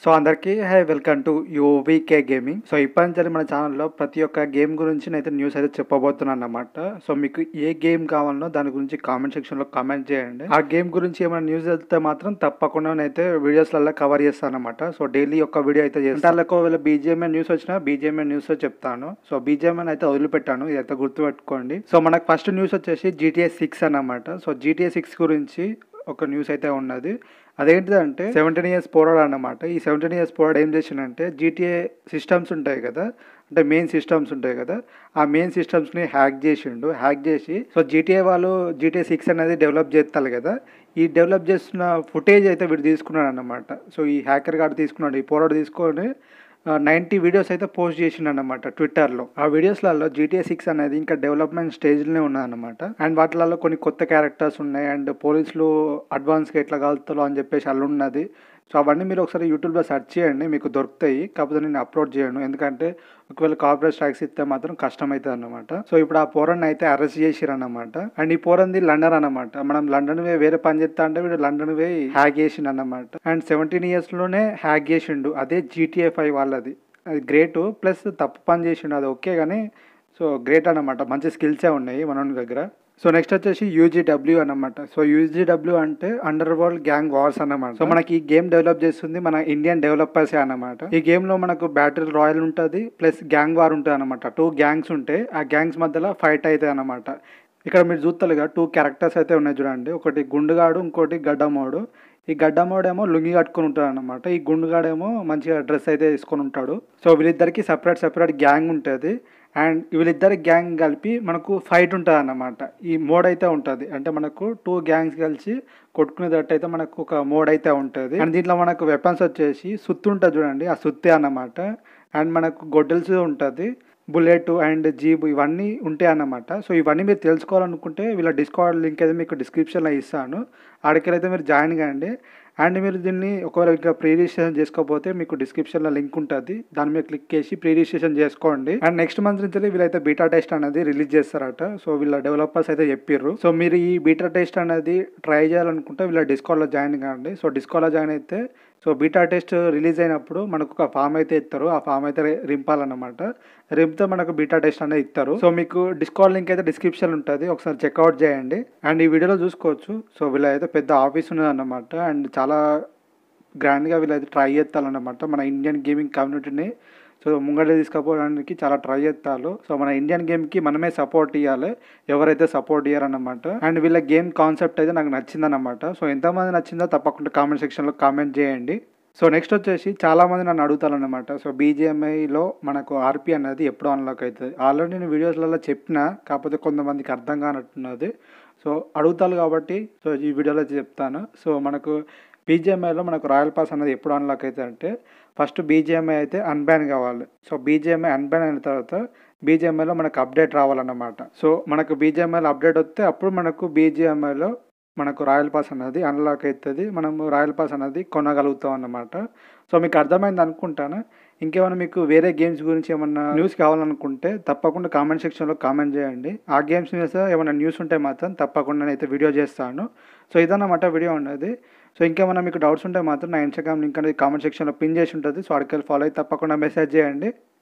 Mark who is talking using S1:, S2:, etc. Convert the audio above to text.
S1: so అందరికీ hi welcome to UVK gaming so ఇప్పటి నుంచి మన ఛానల్లో ప్రతి ఒక్క గేమ్ గురించి అయితే న్యూస్ అయితే చెప్పబోతున్నాను అన్నమాట సో మీకు ఏ గేమ్ కావాలనో దాని గురించి కామెంట్ సెక్షన్లో కామెంట్ చేయండి ఆ గేమ్ గురించి ఏమైనా న్యూస్ వెళ్తే మాత్రం తప్పకుండా నేనైతే వీడియోస్లలో కవర్ చేస్తాను అనమాట సో డైలీ ఒక వీడియో అయితే చేస్తాను దానిలో ఒకవేళ బీజేఎంఏ న్యూస్ వచ్చినా బీజేఎంఏ న్యూస్ చెప్తాను సో బీజేఎంఏ అయితే వదిలిపెట్టాను ఇదైతే గుర్తుపెట్టుకోండి సో మనకు ఫస్ట్ న్యూస్ వచ్చేసి జీటీఏ సిక్స్ అన్నమాట సో జీటీఏ సిక్స్ గురించి ఒక న్యూస్ అయితే ఉన్నది అదేంటిదంటే సెవెంటీన్ ఇయర్స్ పోరాడు అన్నమాట ఈ సెవెంటీన్ ఇయర్స్ పోరాడు ఏం చేసిండంటే జీటీఏ సిస్టమ్స్ ఉంటాయి కదా అంటే మెయిన్ సిస్టమ్స్ ఉంటాయి కదా ఆ మెయిన్ సిస్టమ్స్ని హ్యాక్ చేసిండు హ్యాక్ చేసి సో జీటీఏ వాళ్ళు జీటీఏ సిక్స్ అనేది డెవలప్ చేస్తారు కదా ఈ డెవలప్ చేస్తున్న ఫుటేజ్ అయితే వీడు తీసుకున్నాడు అన్నమాట సో ఈ హ్యాకర్ గార్డ్ తీసుకున్నాడు ఈ పోరాడు తీసుకొని నైంటీ వీడియోస్ అయితే పోస్ట్ చేసిండు అనమాట ట్విట్టర్లో ఆ వీడియోస్లలో జీటీఏ సిక్స్ అనేది ఇంకా డెవలప్మెంట్ స్టేజ్లోనే ఉన్నదన్నమాట అండ్ వాటిలలో కొన్ని కొత్త క్యారెక్టర్స్ ఉన్నాయి అండ్ పోలీసులు అడ్వాన్స్గా ఎట్లా కాలుతారో అని చెప్పేసి అల్లు ఉన్నది సో అవన్నీ మీరు ఒకసారి యూట్యూబ్లో సెర్చ్ చేయండి మీకు దొరుకుతాయి కాకపోతే నేను అప్లోడ్ చేయను ఎందుకంటే ఒకవేళ కార్పొరేట్ స్ట్రైక్స్ ఇస్తే మాత్రం కష్టం అవుతుంది అనమాట సో ఇప్పుడు ఆ పోరన్ అయితే అరెస్ట్ చేసిరు అనమాట అండ్ ఈ పోరంది లండన్ అనమాట మనం లండన్ వే వేరే పని చేస్తా అంటే వీడు లండన్ వే హ్యాక్ చేసిండు అనమాట అండ్ సెవెంటీన్ ఇయర్స్ లోనే హ్యాక్ చేసిండు అదే జీటీఏ ఫైవ్ వాళ్ళది అది గ్రేట్ ప్లస్ తప్పు పని చేసిండు అది ఓకే కానీ సో గ్రేట్ అనమాట మంచి స్కిల్సే ఉన్నాయి మన దగ్గర సో నెక్స్ట్ వచ్చేసి యూజీడబ్ల్యూ అన్నమాట సో యూజీడబ్ల్యూ అంటే అండర్ వరల్డ్ గ్యాంగ్ వార్స్ అన్నమాట సో మనకి ఈ గేమ్ డెవలప్ చేస్తుంది మన ఇండియన్ డెవలపర్సే అన్నమాట ఈ గేమ్ లో మనకు బ్యాటిల్ రాయల్ ఉంటుంది ప్లస్ గ్యాంగ్ వార్ ఉంటుంది అనమాట టూ గ్యాంగ్స్ ఉంటాయి ఆ గ్యాంగ్స్ మధ్యలో ఫైట్ అవుతాయి అనమాట ఇక్కడ మీరు చూస్తారుగా టూ క్యారెక్టర్స్ అయితే ఉన్నాయి చూడండి ఒకటి గుండుగాడు ఇంకోటి గడ్డమోడు ఈ గడ్డమోడేమో లుంగి కట్టుకుని ఉంటాడు అనమాట ఈ గుండుగాడేమో మంచిగా డ్రెస్ అయితే వేసుకొని ఉంటాడు సో వీళ్ళిద్దరికి సపరేట్ సపరేట్ గ్యాంగ్ ఉంటుంది అండ్ వీళ్ళిద్దరి గ్యాంగ్ కలిపి మనకు ఫైట్ ఉంటుంది అన్నమాట ఈ మోడ్ అయితే ఉంటుంది అంటే మనకు టూ గ్యాంగ్స్ కలిసి కొట్టుకునేటట్టు అయితే మనకు ఒక మోడ్ అయితే ఉంటుంది అండ్ దీంట్లో మనకు వెపన్స్ వచ్చేసి సుత్తి ఉంటుంది చూడండి ఆ సుత్తే అన్నమాట అండ్ మనకు గొడ్డల్స్ ఉంటుంది బుల్లెట్ అండ్ జీబ్ ఇవన్నీ ఉంటాయి అన్నమాట సో ఇవన్నీ మీరు తెలుసుకోవాలనుకుంటే వీళ్ళ డిస్కౌంట్ లింక్ అయితే మీకు డిస్క్రిప్షన్లో ఇస్తాను ఆడికెళ్ళైతే మీరు జాయిన్ కాండి అండ్ మీరు దీన్ని ఒకవేళ ఇంకా ప్రీ రిజిస్ట్రేషన్ చేసుకోకపోతే మీకు డిస్క్రిప్షన్లో లింక్ ఉంటుంది దాని మీద క్లిక్ చేసి ప్రీ రిజిస్ట్రేషన్ చేసుకోండి అండ్ నెక్స్ట్ మంత్ నుంచి వీళ్ళైతే బీటా టెస్ట్ అనేది రిలీజ్ చేస్తారట సో వీళ్ళ డెవలపర్స్ అయితే చెప్పిర్రు సో మీరు ఈ బీటా టెస్ట్ అనేది ట్రై చేయాలనుకుంటే వీళ్ళ డిస్కౌంట్లో జాయిన్ కాండి సో డిస్కౌంట్లో జాయిన్ అయితే సో బీటా టెస్ట్ రిలీజ్ అయినప్పుడు మనకు ఒక ఫామ్ అయితే ఇస్తారు ఆ ఫామ్ అయితే రింపాలన్నమాట రింపితే మనకు బీటా టెస్ట్ అనేది ఇస్తారు సో మీకు డిస్కౌంట్ లింక్ అయితే డిస్క్రిప్షన్ ఉంటుంది ఒకసారి చెక్అవుట్ చేయండి అండ్ ఈ వీడియోలో చూసుకోవచ్చు సో వీళ్ళ అయితే పెద్ద ఆఫీస్ ఉన్నదన్నమాట అండ్ చాలా గ్రాండ్గా వీళ్ళైతే ట్రై చేస్తారన్నమాట మన ఇండియన్ గేమింగ్ కమ్యూనిటీని సో ముంగట తీసుకుపోవడానికి చాలా ట్రై చేస్తారు సో మన ఇండియన్ గేమ్కి మనమే సపోర్ట్ ఇవ్వాలి ఎవరైతే సపోర్ట్ ఇయ్యారన్నమాట అండ్ వీళ్ళ గేమ్ కాన్సెప్ట్ అయితే నాకు నచ్చిందన్నమాట సో ఎంతమంది నచ్చిందో తప్పకుండా కామెంట్ సెక్షన్లో కామెంట్ చేయండి సో నెక్స్ట్ వచ్చేసి చాలామంది నన్ను అడుగుతారనమాట సో బీజిఎంఐలో మనకు ఆర్పీ అనేది ఎప్పుడు అన్లాక్ అవుతుంది ఆల్రెడీ నేను వీడియోస్లలో చెప్పిన కాకపోతే కొంతమందికి అర్థం కానట్టున్నది సో అడుగుతారు కాబట్టి సో ఈ వీడియోలో చెప్తాను సో మనకు బీజిఎంఐలో మనకు రాయల్ పాస్ అనేది ఎప్పుడు అన్లాక్ అవుతుంది అంటే ఫస్ట్ బీజిఎంఐ అయితే అన్బ్యాన్ కావాలి సో బీజిఎంఐ అన్బ్యాన్ అయిన తర్వాత బీజిఎంఐలో మనకు అప్డేట్ రావాలన్నమాట సో మనకు బీజిఎంఐలో అప్డేట్ వస్తే అప్పుడు మనకు బీజిఎంఐలో మనకు రాయల్ పాస్ అనేది అన్లాక్ అవుతుంది మనము రాయల్ పాస్ అనేది కొనగలుగుతాం అన్నమాట సో మీకు అర్థమైంది అనుకుంటాను ఇంకేమైనా మీకు వేరే గేమ్స్ గురించి ఏమన్నా న్యూస్ కావాలనుకుంటే తప్పకుండా కామెంట్ సెక్షన్లో కామెంట్ చేయండి ఆ గేమ్స్ మీద ఏమైనా న్యూస్ ఉంటే మాత్రం తప్పకుండా నేనైతే వీడియో చేస్తాను సో ఇదన్నమాట వీడియో ఉన్నది సో ఇంకేమైనా మీకు డౌట్స్ ఉంటే మాత్రం నా ఇన్స్టాగ్రామ్ లింక్ అనేది కామెంట్ సెక్షన్లో పిన్ చేసి ఉంటుంది సో అక్కడికి ఫాలో అయితే తప్పకుండా మెసేజ్ చేయండి